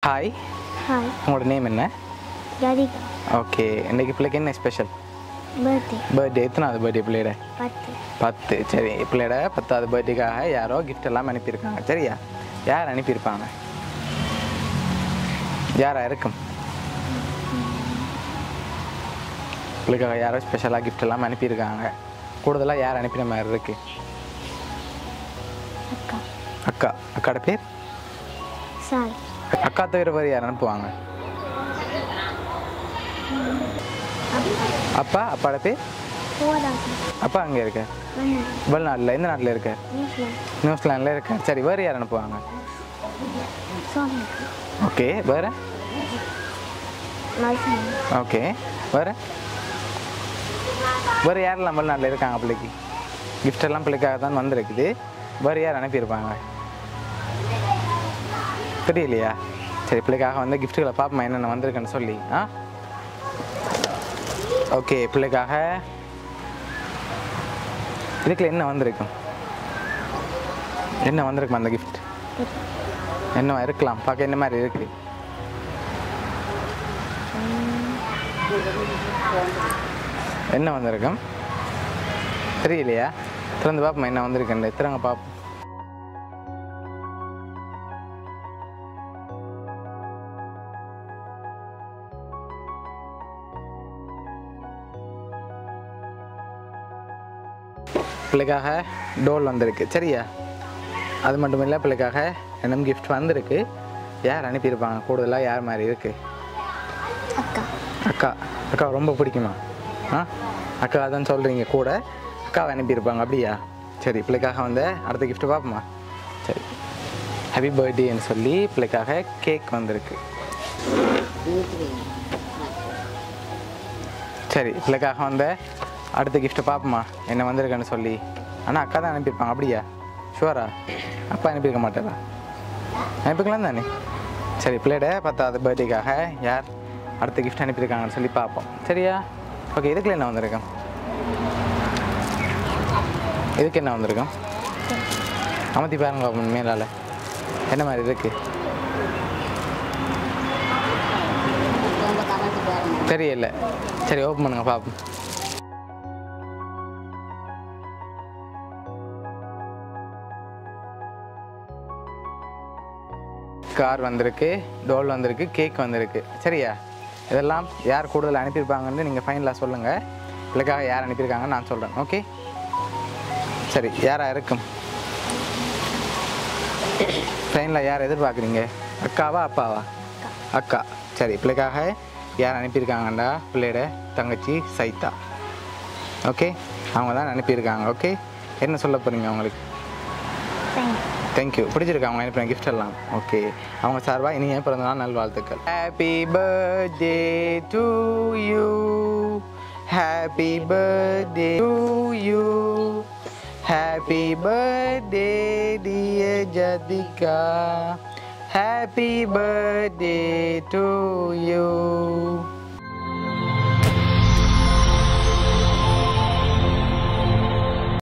hi hi உங்களோட name என்ன ஜாதிகா okay இன்னைக்கு பிள்ளைக்கு என்ன ஸ்பெஷல் பர்த்டே பர்த்டே எத்தனாவது பர்த்டே பிள்ளையோட பத்து பத்து சரி பிள்ளையோட பத்தாவது பர்த்டேக்காக யாரோ கிஃப்ட் எல்லாம் அனுப்பியிருக்காங்க சரியா யார் அனுப்பியிருப்பாங்க யாரா இருக்கும் பிள்ளைக்காக யாரோ ஸ்பெஷலாக கிஃப்ட் எல்லாம் அனுப்பியிருக்காங்க கூடுதலாக யார் அனுப்பின மாதிரி இருக்கு அக்கா அக்கா அக்காட பேர் சாய் அக்கா தவிர வேறு யார் அனுப்புவாங்க அப்பா அப்பாட பேர் போதாசி அப்பா அங்கே இருக்க மன்னர் வெளிநாட்டில் எந்த நாட்டில் இருக்க நியூசிலாந்து நியூசிலாண்டில் இருக்க சரி வேறு யார் அனுப்புவாங்க சோனி ஓகே வேறு லைசன் ஓகே வேறு வேறு யாரெல்லாம் வெளிநாட்டில் இருக்காங்க பிள்ளைக்கு gift எல்லாம் பிள்ளைக்காக தான் வந்திருக்குது வேறு யார் அனுப்பியிருப்பாங்க தெரியலையா சரி பிள்ளைக்காக வந்து கிஃப்ட்டுகளை பார்ப்போமா என்னென்ன வந்திருக்குன்னு சொல்லி ஆ ஓகே பிள்ளைக்காக இதுக்குள்ள என்ன வந்திருக்கும் என்ன வந்திருக்கும் அந்த கிஃப்ட் என்ன இருக்கலாம் பார்க்க என்ன மாதிரி இருக்கு என்ன வந்திருக்கும் தெரியலையா திறந்து பார்ப்போம் என்ன வந்திருக்குன்னு திறங்க பார்ப்போம் பிள்ளைக்காக டோல் வந்திருக்கு சரியா அது மட்டும் இல்லை பிள்ளைக்காக என்னும் கிஃப்ட் வந்திருக்கு யார் அனுப்பியிருப்பாங்க கூடுதலாக யார் மாதிரி இருக்கு அக்கா அக்கா அக்கா ரொம்ப பிடிக்குமா ஆ அக்கா தான் சொல்கிறீங்க கூட அக்காவை அனுப்பியிருப்பாங்க அப்படியா சரி பிள்ளைக்காக வந்து அடுத்த gift பார்ப்போமா சரி ஹாப்பி பர்த்டேன்னு சொல்லி பிள்ளைக்காக கேக் வந்திருக்கு சரி பிள்ளைக்காக வந்து அடுத்த gift பார்ப்போமா என்ன வந்திருக்குன்னு சொல்லி ஆனால் அக்கா தான் அனுப்பியிருப்பாங்க அப்படியா ஷுவரா அப்பா அனுப்பியிருக்க மாட்டாரா அனுப்பிக்கலாம் தானே சரி பிள்ளையோட பத்தாவது பர்த்டேக்காக யார் அடுத்த gift அனுப்பியிருக்காங்கன்னு சொல்லி பார்ப்போம் சரியா ஓகே இதுக்குள்ள என்ன வந்திருக்கும் இதுக்கு என்ன வந்திருக்கும் அமர்த்தி பாருங்க பாப்போம் மேலால் என்ன மாதிரி இருக்கு தெரியல சரி ஓப்பன் பண்ணுங்க பார்ப்போம் கார் வந்திருக்கு டோல் வந்திருக்கு கேக் வந்திருக்கு சரியா இதெல்லாம் யார் கூடுதல் அனுப்பியிருப்பாங்கன்னு நீங்கள் ஃபைனலாக சொல்லுங்கள் இதுக்காக யார் அனுப்பியிருக்காங்கன்னு நான் சொல்கிறேன் ஓகே சரி யாரா இருக்கும் ட்ரெயினில் யார் எதிர்பார்க்குறீங்க அக்காவா அப்பாவா அக்கா சரி பிள்ளைக்காக யார் அனுப்பியிருக்காங்கண்டா பிள்ளையோட தங்கச்சி சைத்தா ஓகே அவங்க தான் அனுப்பியிருக்காங்க ஓகே என்ன சொல்ல போகிறீங்க அவங்களுக்கு தேங்க்ஸ் தேங்க்யூ பிடிச்சிருக்கு அவங்க அனுப்பின gift எல்லாம் ஓகே அவங்க சார்பாக இனிய பிறந்தநாள் நல்வாழ்த்துக்கள் happy birthday to you happy birthday to you happy birthday dear Jathika happy birthday to you